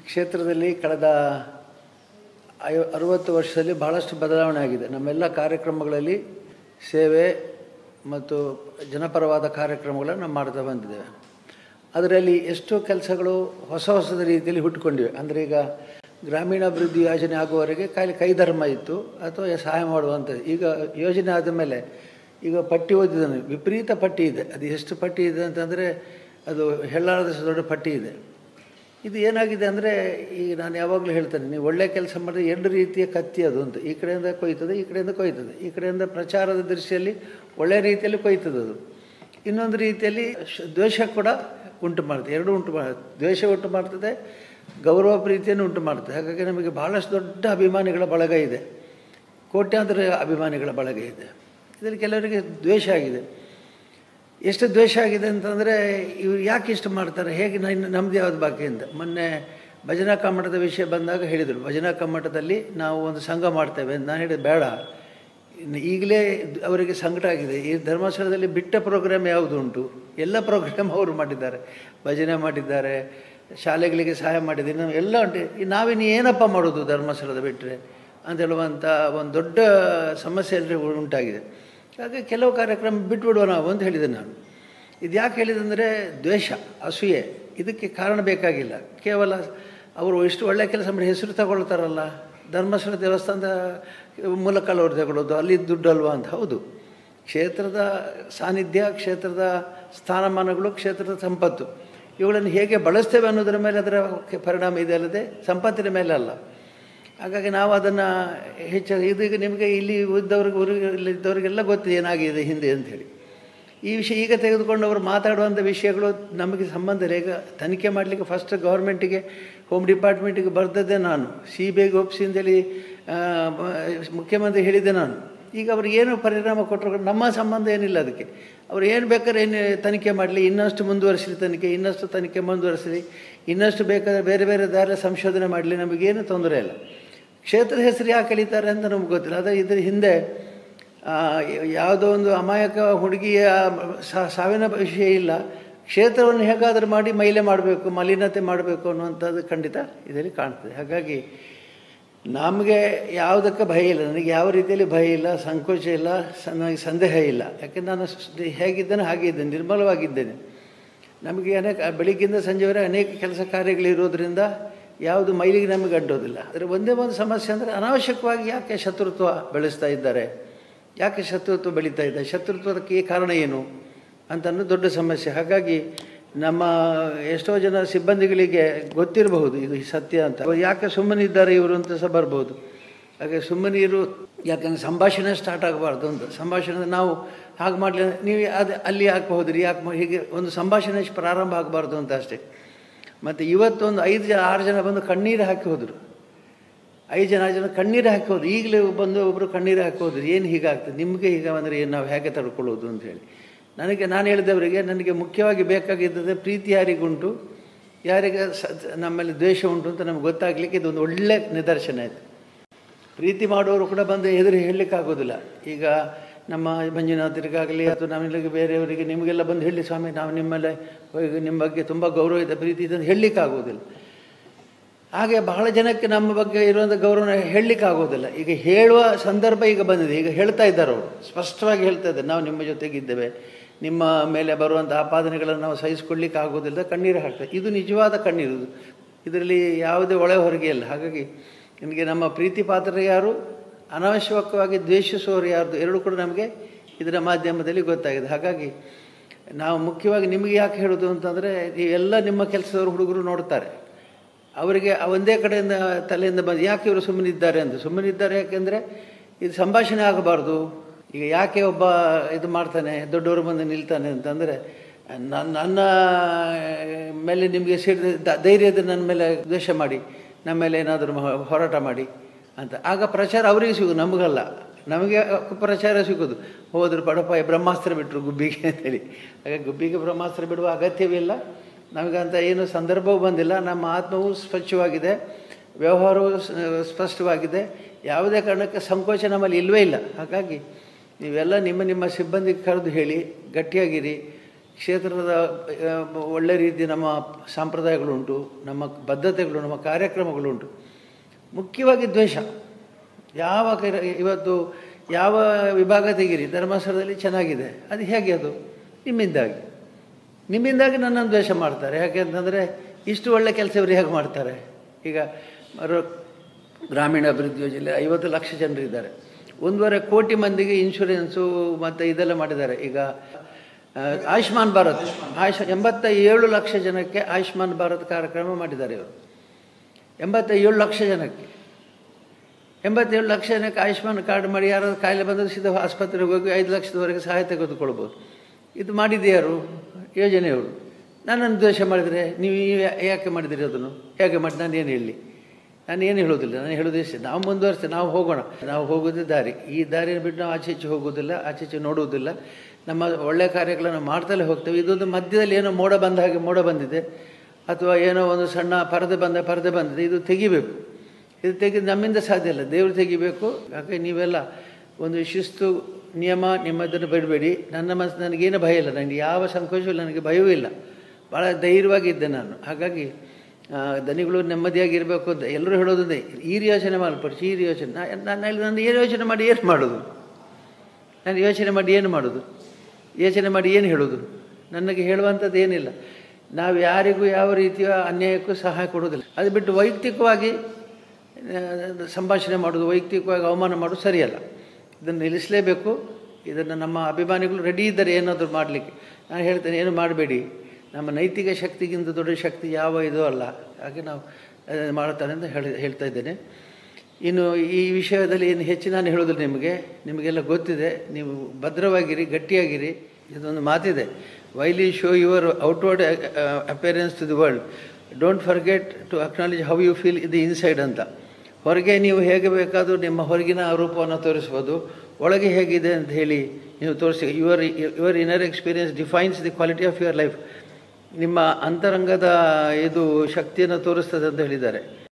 ಕ್ಷೇತ್ರದಲ್ಲಿ ಕಳೆದ ಐ ಅರುವತ್ತು ವರ್ಷದಲ್ಲಿ ಬಹಳಷ್ಟು ಬದಲಾವಣೆ ಆಗಿದೆ ನಮ್ಮೆಲ್ಲ ಕಾರ್ಯಕ್ರಮಗಳಲ್ಲಿ ಸೇವೆ ಮತ್ತು ಜನಪರವಾದ ಕಾರ್ಯಕ್ರಮಗಳನ್ನು ನಾವು ಮಾಡ್ತಾ ಬಂದಿದ್ದೇವೆ ಅದರಲ್ಲಿ ಎಷ್ಟೋ ಕೆಲಸಗಳು ಹೊಸ ಹೊಸದ ರೀತಿಯಲ್ಲಿ ಹುಟ್ಟುಕೊಂಡಿವೆ ಅಂದರೆ ಈಗ ಗ್ರಾಮೀಣಾಭಿವೃದ್ಧಿ ಯೋಜನೆ ಆಗುವವರೆಗೆ ಖಾಲಿ ಕೈಧರ್ಮ ಇತ್ತು ಅಥವಾ ಸಹಾಯ ಮಾಡುವಂಥದ್ದು ಈಗ ಯೋಜನೆ ಆದ ಮೇಲೆ ಈಗ ಪಟ್ಟಿ ಓದಿದ್ದಾನೆ ವಿಪರೀತ ಪಟ್ಟಿ ಇದೆ ಅದು ಎಷ್ಟು ಪಟ್ಟಿ ಇದೆ ಅಂತಂದರೆ ಅದು ಹೆಳ್ಳಾರದಷ್ಟು ದೊಡ್ಡ ಪಟ್ಟಿ ಇದೆ ಇದು ಏನಾಗಿದೆ ಅಂದರೆ ಈಗ ನಾನು ಯಾವಾಗಲೂ ಹೇಳ್ತೇನೆ ನೀವು ಒಳ್ಳೆ ಕೆಲಸ ಮಾಡಿದ್ರೆ ಎರಡು ರೀತಿಯ ಕತ್ತಿ ಅದು ಅಂತ ಈ ಕಡೆಯಿಂದ ಕೊಯ್ತದೆ ಈ ಕಡೆಯಿಂದ ಕೊಯ್ತದೆ ಈ ಕಡೆಯಿಂದ ಪ್ರಚಾರದ ದೃಷ್ಟಿಯಲ್ಲಿ ಒಳ್ಳೆ ರೀತಿಯಲ್ಲಿ ಕೊಯ್ತದೆ ಅದು ಇನ್ನೊಂದು ರೀತಿಯಲ್ಲಿ ಶ್- ದ್ವೇಷ ಕೂಡ ಉಂಟು ಮಾಡ್ತದೆ ಎರಡು ಉಂಟು ಮಾಡ ದ್ವೇಷ ಉಂಟು ಮಾಡ್ತದೆ ಗೌರವ ಪ್ರೀತಿಯನ್ನು ಉಂಟು ಮಾಡ್ತದೆ ಹಾಗಾಗಿ ನಮಗೆ ಬಹಳಷ್ಟು ದೊಡ್ಡ ಅಭಿಮಾನಿಗಳ ಬಳಗ ಇದೆ ಕೋಟ್ಯಾಂತರ ಅಭಿಮಾನಿಗಳ ಬಳಗ ಇದೆ ಇದರಲ್ಲಿ ಕೆಲವರಿಗೆ ದ್ವೇಷ ಆಗಿದೆ ಎಷ್ಟು ದ್ವೇಷ ಆಗಿದೆ ಅಂತಂದರೆ ಇವ್ರು ಯಾಕೆ ಇಷ್ಟು ಮಾಡ್ತಾರೆ ಹೇಗೆ ನಾನು ನಮ್ದು ಯಾವ್ದು ಬಾಕಿ ಅಂತ ಮೊನ್ನೆ ಭಜನಾ ಕಮ್ಮಟದ ವಿಷಯ ಬಂದಾಗ ಹೇಳಿದರು ಭಜನಾ ಕಮ್ಮಟದಲ್ಲಿ ನಾವು ಒಂದು ಸಂಘ ಮಾಡ್ತೇವೆ ಅಂತ ನಾನು ಹೇಳಿದೆ ಬೇಡ ಇನ್ನು ಈಗಲೇ ಅವರಿಗೆ ಸಂಕಟ ಆಗಿದೆ ಈ ಧರ್ಮಸ್ಥಳದಲ್ಲಿ ಬಿಟ್ಟ ಪ್ರೋಗ್ರಾಮ್ ಯಾವುದು ಉಂಟು ಎಲ್ಲ ಪ್ರೋಗ್ರಾಮ್ ಅವರು ಮಾಡಿದ್ದಾರೆ ಭಜನೆ ಮಾಡಿದ್ದಾರೆ ಶಾಲೆಗಳಿಗೆ ಸಹಾಯ ಮಾಡಿದ್ದಾರೆ ನಾವು ಎಲ್ಲ ಉಂಟು ಈ ನಾವಿನ್ನು ಏನಪ್ಪ ಮಾಡೋದು ಧರ್ಮಸ್ಥಳದ ಬಿಟ್ಟರೆ ಅಂತ ಹೇಳುವಂಥ ಒಂದು ದೊಡ್ಡ ಸಮಸ್ಯೆ ಎಲ್ಲರಿಗೂ ಉಂಟಾಗಿದೆ ಹಾಗೆ ಕೆಲವು ಕಾರ್ಯಕ್ರಮ ಬಿಟ್ಬಿಡುವ ನಾವು ಅಂತ ಹೇಳಿದೆ ನಾನು ಇದು ಯಾಕೆ ಹೇಳಿದಂದರೆ ದ್ವೇಷ ಅಸೂಯೆ ಇದಕ್ಕೆ ಕಾರಣ ಬೇಕಾಗಿಲ್ಲ ಕೇವಲ ಅವರು ಇಷ್ಟು ಒಳ್ಳೆಯ ಕೆಲಸ ಮಾಡಿ ಹೆಸರು ತಗೊಳ್ತಾರಲ್ಲ ಧರ್ಮಸ್ಥಳ ದೇವಸ್ಥಾನದ ಮೂಲಕ ಅವ್ರು ತಗೊಳ್ಳೋದು ಅಲ್ಲಿ ದುಡ್ಡು ಅಲ್ವಾ ಅಂತ ಹೌದು ಕ್ಷೇತ್ರದ ಸಾನ್ನಿಧ್ಯ ಕ್ಷೇತ್ರದ ಸ್ಥಾನಮಾನಗಳು ಕ್ಷೇತ್ರದ ಸಂಪತ್ತು ಇವುಗಳನ್ನು ಹೇಗೆ ಬಳಸ್ತೇವೆ ಅನ್ನೋದರ ಮೇಲೆ ಅದರ ಪರಿಣಾಮ ಇದೆ ಅಲ್ಲದೆ ಸಂಪತ್ತಿನ ಮೇಲೆ ಅಲ್ಲ ಹಾಗಾಗಿ ನಾವು ಅದನ್ನು ಹೆಚ್ಚು ಇದೀಗ ನಿಮಗೆ ಇಲ್ಲಿ ಇದ್ದವ್ರಿಗೆ ಊರಿಗೆ ಇಲ್ಲಿ ಇದ್ದವರಿಗೆಲ್ಲ ಗೊತ್ತಿದೆ ಏನಾಗಿದೆ ಹಿಂದೆ ಅಂಥೇಳಿ ಈ ವಿಷಯ ಈಗ ತೆಗೆದುಕೊಂಡು ಅವರು ಮಾತಾಡುವಂಥ ವಿಷಯಗಳು ನಮಗೆ ಸಂಬಂಧ ಇಲ್ಲ ಈಗ ತನಿಖೆ ಮಾಡಲಿಕ್ಕೆ ಫಸ್ಟ್ ಗೌರ್ಮೆಂಟಿಗೆ ಹೋಮ್ ಡಿಪಾರ್ಟ್ಮೆಂಟಿಗೆ ಬರ್ತದೆ ನಾನು ಸಿ ಬಿ ಐಗೆ ಒಪ್ಪಿಸಿ ಅಂತೇಳಿ ಆ, ಮ- ಮುಖ್ಯಮಂತ್ರಿ ಹೇಳಿದ್ದೆ ನಾನು ಈಗ ಅವ್ರಿಗೆ ಏನು ಪರಿಣಾಮ ಕೊಟ್ಟರು ನಮ್ಮ ಸಂಬಂಧ ಏನಿಲ್ಲ ಅದಕ್ಕೆ ಅವ್ರು ಏನು ಬೇಕಾದ್ರೆ ಏನು ತನಿಖೆ ಮಾಡಲಿ ಇನ್ನಷ್ಟು ಮುಂದುವರಿಸಲಿ ತನಿಖೆ ಇನ್ನಷ್ಟು ತನಿಖೆ ಮುಂದುವರಿಸಲಿ ಇನ್ನಷ್ಟು ಬೇಕಾದ್ರೆ ಬೇರೆ ಬೇರೆ ದಾರಿ ಸಂಶೋಧನೆ ಮಾಡಲಿ ನಮಗೇನು ತೊಂದರೆ ಇಲ್ಲ ಕ್ಷೇತ್ರದ ಹೆಸರು ಯಾಕೆ ಕಳೀತಾರೆ ಅಂತ ನಮ್ಗೆ ಗೊತ್ತಿಲ್ಲ ಅದೇ ಇದ್ರ ಹಿಂದೆ ಆ, ಯಾವುದೋ ಒಂದು ಅಮಾಯಕ ಹುಡುಗಿಯ ಸಾ- ಸಾವಿನ ವಿಷಯ ಇಲ್ಲ ಕ್ಷೇತ್ರವನ್ನು ಹೇಗಾದರೂ ಮಾಡಿ ಮೈಲೆ ಮಾಡಬೇಕು ಮಲಿನತೆ ಮಾಡಬೇಕು ಅನ್ನುವಂಥದ್ದು ಖಂಡಿತ ಇದರಲ್ಲಿ ಕಾಣ್ತದೆ ಹಾಗಾಗಿ ನಮಗೆ ಯಾವುದಕ್ಕೆ ಭಯ ಇಲ್ಲ ನನಗೆ ಯಾವ ರೀತಿಯಲ್ಲಿ ಭಯ ಇಲ್ಲ ಸಂಕೋಚ ಇಲ್ಲ ಸ- ನನಗೆ ಸಂದೇಹ ಇಲ್ಲ ಯಾಕೆಂದ್ರೆ ನಾನು ಸ್- ಹೇಗಿದ್ದೇನೆ ಹಾಗೆ ಇದ್ದೇನೆ ನಿರ್ಮಲವಾಗಿದ್ದೇನೆ ನಮಗೆ ಅನೇಕ ಬೆಳಿಗ್ಗಿಂದ ಸಂಜೆವರೆಗೆ ಅನೇಕ ಕೆಲಸ ಕಾರ್ಯಗಳಿರೋದ್ರಿಂದ ಯಾವುದು ಮೈಲಿಗೆ ನಮಗೆ ಅಡ್ಡೋದಿಲ್ಲ ಆದರೆ ಒಂದೇ ಒಂದು ಸಮಸ್ಯೆ ಅಂದರೆ ಅನಾವಶ್ಯಕವಾಗಿ ಯಾಕೆ ಶತ್ರುತ್ವ ಬೆಳೆಸ್ತಾ ಇದ್ದಾರೆ ಯಾಕೆ ಶತ್ರುತ್ವ ಬೆಳೀತಾ ಇದೆ ಶತ್ರುತ್ವಕ್ಕೆ ಈ ಕಾರಣ ಏನು ಅಂತ ಅನ್ನೋದು ದೊಡ್ಡ ಸಮಸ್ಯೆ ಹಾಗಾಗಿ ನಮ್ಮ ಎಷ್ಟೋ ಜನ ಸಿಬ್ಬಂದಿಗಳಿಗೆ ಗೊತ್ತಿರಬಹುದು ಇದು ಸತ್ಯ ಅಂತ ಅವ್ರು ಯಾಕೆ ಸುಮ್ಮನಿದ್ದಾರೆ ಇವರು ಅಂತ ಸಹ ಬರ್ಬೋದು ಹಾಗೆ ಸುಮ್ಮನೆ ಇರು ಯಾಕಂದ್ರೆ ಸಂಭಾಷಣೆ ಸ್ಟಾರ್ಟ್ ಆಗಬಾರ್ದು ಅಂತ ಸಂಭಾಷಣೆ ನಾವು ಹಾಗೆ ಮಾಡಲಿ ನೀವು ಅದು ಅಲ್ಲಿ ಯಾಕೆ ಹೋದ್ರಿ ಯಾಕೆ ಮಾ- ಹೀಗೆ ಒಂದು ಸಂಭಾಷಣೆ ಪ್ರಾರಂಭ ಆಗಬಾರ್ದು ಅಂತ ಅಷ್ಟೇ ಮತ್ತು ಇವತ್ತೊಂದು ಐದು ಜನ ಆರು ಜನ ಬಂದು ಕಣ್ಣೀರು ಹಾಕಿ ಹೋದರು ಐದು ಜನ ಆರು ಜನ ಕಣ್ಣೀರು ಹಾಕಿ ಹೋದ್ರು ಈಗಲೇ ಬಂದು ಒಬ್ಬರು ಕಣ್ಣೀರು ಹಾಕಿ ಹೋದ್ರು ಏನು ಹೀಗಾಗ್ತದೆ ನಿಮಗೆ ಹೀಗೆ ಅಂದರೆ ಏನು ನಾವು ಹೇಗೆ ತಡ್ಕೊಳ್ಳೋದು ಅಂತ ಹೇಳಿ ನನಗೆ ನಾನು ಹೇಳಿದವರಿಗೆ ನನಗೆ ಮುಖ್ಯವಾಗಿ ಬೇಕಾಗಿದ್ದದೆ ಪ್ರೀತಿ ಯಾರಿಗುಂಟು ಯಾರಿಗೆ ಸ ನಮ್ಮಲ್ಲಿ ದ್ವೇಷ ಉಂಟು ಅಂತ ನಮ್ಗೆ ಗೊತ್ತಾಗಲಿಕ್ಕೆ ಇದೊಂದು ಒಳ್ಳೆ ನಿದರ್ಶನ ಆಯಿತು ಪ್ರೀತಿ ಮಾಡುವವರು ಕೂಡ ಬಂದು ಎದುರು ಹೇಳಲಿಕ್ಕಾಗೋದಿಲ್ಲ ಈಗ ನಮ್ಮ ಮಂಜುನಾಥರಿಗಾಗಲಿ ಅಥವಾ ನಮಗೆ ಬೇರೆಯವರಿಗೆ ನಿಮಗೆಲ್ಲ ಬಂದು ಹೇಳಿ ಸ್ವಾಮಿ ನಾವು ನಿಮ್ಮಲ್ಲೇ ಈಗ ನಿಮ್ಮ ಬಗ್ಗೆ ತುಂಬ ಗೌರವ ಇದೆ ಪ್ರೀತಿ ಇದೆ ಅಂತ ಹೇಳಲಿಕ್ಕಾಗೋದಿಲ್ಲ ಹಾಗೆ ಬಹಳ ಜನಕ್ಕೆ ನಮ್ಮ ಬಗ್ಗೆ ಇರುವಂಥ ಗೌರವನ ಹೇಳಲಿಕ್ಕಾಗೋದಿಲ್ಲ ಈಗ ಹೇಳುವ ಸಂದರ್ಭ ಈಗ ಬಂದಿದೆ ಈಗ ಹೇಳ್ತಾ ಇದ್ದಾರೆ ಅವರು ಸ್ಪಷ್ಟವಾಗಿ ಹೇಳ್ತಾ ಇದ್ದಾರೆ ನಾವು ನಿಮ್ಮ ಜೊತೆಗಿದ್ದೇವೆ ನಿಮ್ಮ ಮೇಲೆ ಬರುವಂಥ ಆಪಾದನೆಗಳನ್ನು ನಾವು ಸಹಿಸಿಕೊಳ್ಳಿಕ್ಕೆ ಆಗೋದಿಲ್ಲ ಕಣ್ಣೀರು ಹಾಕ್ತಾರೆ ಇದು ನಿಜವಾದ ಕಣ್ಣೀರು ಇದು. ಇದರಲ್ಲಿ ಯಾವುದೇ ಒಳೆ ಹೊರಗೆ ಇಲ್ಲ ಹಾಗಾಗಿ ನಿಮಗೆ ನಮ್ಮ ಪ್ರೀತಿ ಪಾತ್ರರು ಯಾರು ಅನಾವಶ್ಯಕವಾಗಿ ದ್ವೇಷಿಸುವವರು ಯಾರ್ದು ಎರಡೂ ಕೂಡ ನಮಗೆ ಇದರ ಮಾಧ್ಯಮದಲ್ಲಿ ಗೊತ್ತಾಗಿದೆ ಹಾಗಾಗಿ ನಾವು ಮುಖ್ಯವಾಗಿ ನಿಮಗೆ ಯಾಕೆ ಹೇಳೋದು ಅಂತಂದರೆ ನೀವೆಲ್ಲ ನಿಮ್ಮ ಕೆಲಸದವರು ಹುಡುಗರು ನೋಡ್ತಾರೆ ಅವರಿಗೆ ಆ ಒಂದೇ ಕಡೆಯಿಂದ ತಲೆಯಿಂದ ಬಂದು ಯಾಕೆ ಇವರು ಸುಮ್ಮನಿದ್ದಾರೆ ಅಂತ ಸುಮ್ಮನಿದ್ದಾರೆ ಯಾಕೆಂದರೆ ಇದು ಸಂಭಾಷಣೆ ಆಗಬಾರ್ದು ಈಗ ಯಾಕೆ ಒಬ್ಬ ಇದು ಮಾಡ್ತಾನೆ ದೊಡ್ಡವರು ಬಂದು ನಿಲ್ತಾನೆ ಅಂತಂದರೆ ನನ್ನ ನನ್ನ ಮೇಲೆ ನಿಮಗೆ ಸಿಡಿದ ದ- ಧೈರ್ಯ ಇದ್ರೆ ನನ್ನ ಮೇಲೆ ದ್ವೇಷ ಮಾಡಿ ನಮ್ಮ ಮೇಲೆ ಏನಾದರೂ ಹೋರಾಟ ಮಾಡಿ ಅಂತ ಆಗ ಪ್ರಚಾರ ಅವರಿಗೆ ಸಿಗೋದು ನಮಗಲ್ಲ ನಮಗೆ ಪ್ರಚಾರ ಸಿಗೋದು ಹೋದ್ರು ಪಡಪ ಬ್ರಹ್ಮಾಸ್ತ್ರ ಬಿಟ್ಟರು ಗುಬ್ಬಿಗೆ ಅಂತೇಳಿ ಹಾಗೆ ಗುಬ್ಬಿಗೆ ಬ್ರಹ್ಮಾಸ್ತ್ರ ಬಿಡುವ ಅಗತ್ಯವಿಲ್ಲ ನಮಗಂತ ಏನು ಸಂದರ್ಭವೂ ಬಂದಿಲ್ಲ ನಮ್ಮ ಆತ್ಮವು ಸ್ವಚ್ಛವಾಗಿದೆ ವ್ಯವಹಾರವು ಸ್- ಸ್ಪಷ್ಟವಾಗಿದೆ ಯಾವುದೇ ಕಾರಣಕ್ಕೆ ಸಂಕೋಚ ನಮ್ಮಲ್ಲಿ ಇಲ್ಲವೇ ಇಲ್ಲ ಹಾಗಾಗಿ ನೀವೆಲ್ಲ ನಿಮ್ಮ ನಿಮ್ಮ ಸಿಬ್ಬಂದಿಗೆ ಕರೆದು ಹೇಳಿ ಗಟ್ಟಿಯಾಗಿರಿ ಕ್ಷೇತ್ರದ ಆ, ಒಳ್ಳೆ ರೀತಿ ನಮ್ಮ ಸಂಪ್ರದಾಯಗಳುಂಟು ನಮ್ಮ ಬದ್ಧತೆಗಳು ನಮ್ಮ ಕಾರ್ಯಕ್ರಮಗಳುಂಟು ಮುಖ್ಯವಾಗಿ ದ್ವೇಷ ಯಾವ ಕರ- ಇವತ್ತು ಯಾವ ವಿಭಾಗ ತೆಗೀರಿ ಧರ್ಮಸ್ಥಳದಲ್ಲಿ ಚೆನ್ನಾಗಿದೆ ಅದು ಹೇಗೆ ಅದು ನಿಮ್ಮಿಂದಾಗಿ ನಿಮ್ಮಿಂದಾಗಿ ನನ್ನನ್ನು ದ್ವೇಷ ಮಾಡ್ತಾರೆ ಯಾಕೆ ಅಂತಂದರೆ ಇಷ್ಟು ಒಳ್ಳೆ ಕೆಲಸ ಇವರು ಹೇಗೆ ಮಾಡ್ತಾರೆ ಈಗ ಮರು ಗ್ರಾಮೀಣ ಅಭಿವೃದ್ಧಿ ಯೋಜನೆ ಐವತ್ತು ಲಕ್ಷ ಜನರಿದ್ದಾರೆ ಒಂದೂವರೆ ಕೋಟಿ ಮಂದಿಗೆ ಇನ್ಶೂರೆನ್ಸು ಮತ್ತು ಇದೆಲ್ಲ ಮಾಡಿದ್ದಾರೆ ಈಗ ಆ, ಆಯುಷ್ಮಾನ್ ಭಾರತ್ ಆಯುಷ್ ಎಂಬತ್ತ ಏಳು ಲಕ್ಷ ಜನಕ್ಕೆ ಆಯುಷ್ಮಾನ್ ಭಾರತ್ ಕಾರ್ಯಕ್ರಮ ಮಾಡಿದ್ದಾರೆ ಇವರು ಎಂಬತ್ತ ಏಳು ಲಕ್ಷ ಜನಕ್ಕೆ ಎಂಬತ್ತೇಳು ಲಕ್ಷ ಜನಕ್ಕೆ ಆಯುಷ್ಮಾನ್ ಕಾರ್ಡ್ ಮಾಡಿ ಯಾರಾದ್ರು ಕಾಯಿಲೆ ಬಂದರೆ ಸೀದಾ ಆಸ್ಪತ್ರೆಗೆ ಹೋಗಿ ಐದು ಲಕ್ಷದವರೆಗೆ ಸಹಾಯ ತೆಗೆದುಕೊಳ್ಬೋದು ಇದು ಮಾಡಿದ್ದು ಯಾರು ಯೋಜನೆಯವರು ನನ್ನನ್ನು ದ್ವೇಷ ಮಾಡಿದರೆ ನೀವು ಯಾ- ಯಾಕೆ ಮಾಡಿದಿರಿ ಅದನ್ನು ಹೇಗೆ ಮಾಡಿ ನಾನು ಏನು ಹೇಳಲಿ ನಾನು ಏನು ಹೇಳೋದಿಲ್ಲ ನಾನು ಹೇಳೋದು ಇಷ್ಟೇ ನಾವು ಮುಂದುವರಿಸ್ತೇವೆ ನಾವು ಹೋಗೋಣ ನಾವು ಹೋಗೋದೇ ದಾರಿ ಈ ದಾರಿಯನ್ನು ಬಿಟ್ಟು ನಾವು ಆಚೆ ಈಚೆ ಹೋಗೋದಿಲ್ಲ ಆಚೆ ಈಚೆ ನೋಡುವುದಿಲ್ಲ ನಮ್ಮ ಒಳ್ಳೆಯ ಕಾರ್ಯಗಳನ್ನು ಮಾಡ್ತಲೇ ಹೋಗ್ತೇವೆ ಇದೊಂದು ಮಧ್ಯದಲ್ಲಿ ಏನೋ ಮೋಡ ಬಂದ ಹಾಗೆ ಮೋಡ ಬಂದಿದೆ ಅಥವಾ ಏನೋ ಒಂದು ಸಣ್ಣ ಪರದೆ ಬಂದ ಪರದೆ ಬಂದಿದೆ ಇದು ತೆಗಿಬೇಕು ಇದು ತೆಗೆದು ನಮ್ಮಿಂದ ಸಾಧ್ಯ ಇಲ್ಲ ದೇವರು ತೆಗಿಬೇಕು ಯಾಕೆ ನೀವೆಲ್ಲ ಒಂದು ಶಿಸ್ತು ನಿಯಮ ನಿಮ್ಮದನ್ನು ಬಿಡಬೇಡಿ ನನ್ನ ಮನಸ್ಸು ನನಗೇನು ಭಯ ಇಲ್ಲ ನನಗೆ ಯಾವ ಸಂಕೋಚವೂ ಇಲ್ಲ ನನಗೆ ಭಯವೂ ಇಲ್ಲ ಭಾಳ ಧೈರ್ಯವಾಗಿದ್ದೆ ನಾನು ಹಾಗಾಗಿ ಆ, ದನಿಗಳು ನೆಮ್ಮದಿಯಾಗಿರಬೇಕು ಅಂತ ಎಲ್ಲರೂ ಹೇಳೋದಂದೇ ಈ ಯೋಚನೆ ಮಾಡಲ್ಪಡಿಸಿ ಈ ಯೋಚನೆ ನಾ- ನಾನು ಹೇಳಿ ನಾನು ಏನು ಯೋಚನೆ ಮಾಡಿ ಏನು ಮಾಡೋದು ನಾನು ಯೋಚನೆ ಮಾಡಿ ಏನು ಮಾಡೋದು ಯೋಚನೆ ಮಾಡಿ ಏನು ಹೇಳೋದು ನನಗೆ ಹೇಳುವಂಥದ್ದು ಏನಿಲ್ಲ ನಾವು ಯಾರಿಗೂ ಯಾವ ರೀತಿಯ ಅನ್ಯಾಯಕ್ಕೂ ಸಹಾಯ ಕೊಡೋದಿಲ್ಲ ಅದು ಬಿಟ್ಟು ವೈಯಕ್ತಿಕವಾಗಿ ಆ, ಸಂಭಾಷಣೆ ಮಾಡೋದು ವೈಯಕ್ತಿಕವಾಗಿ ಅವಮಾನ ಮಾಡೋದು ಸರಿಯಲ್ಲ ಇದನ್ನು ನಿಲ್ಲಿಸಲೇಬೇಕು ಇದನ್ನು ನಮ್ಮ ಅಭಿಮಾನಿಗಳು ರೆಡಿ ಇದ್ದಾರೆ ಏನಾದರೂ ಮಾಡಲಿಕ್ಕೆ ನಾನು ಹೇಳ್ತೇನೆ ಏನು ಮಾಡಬೇಡಿ ನಮ್ಮ ನೈತಿಕ ಶಕ್ತಿಗಿಂತ ದೊಡ್ಡ ಶಕ್ತಿ ಯಾವ ಇದೂ ಅಲ್ಲ ಹಾಗೆ ನಾವು ಅದನ್ನು ಮಾಡ್ತಾರೆ ಅಂತ ಹೇಳಿ ಹೇಳ್ತಾ ಇದ್ದೇನೆ ಇನ್ನು ಈ ವಿಷಯದಲ್ಲಿ ಏನು ಹೆಚ್ಚು ನಾನು ಹೇಳೋದಿಲ್ಲ ನಿಮಗೆ ನಿಮಗೆಲ್ಲ ಗೊತ್ತಿದೆ ನೀವು ಭದ್ರವಾಗಿರಿ ಗಟ್ಟಿಯಾಗಿರಿ ಇದೊಂದು ಮಾತಿದೆ while show your outward appearance to the world don't forget to acknowledge how you feel the inside ಅಂತ ಹೊರಗೆ ನೀವು ಹೇಗೆ ಬೇಕಾದರೂ ನಿಮ್ಮ ಹೊರಗಿನ ರೂಪವನ್ನು ತೋರಿಸ್ಬೋದು ಒಳಗೆ ಹೇಗಿದೆ ಅಂತ ಹೇಳಿ ನೀವು ತೋರಿಸಿ your your inner experience defines the quality of your life ನಿಮ್ಮ ಅಂತರಂಗದ ಇದು ಶಕ್ತಿಯನ್ನು ತೋರಿಸ್ತದೆ ಅಂತ ಹೇಳಿದ್ದಾರೆ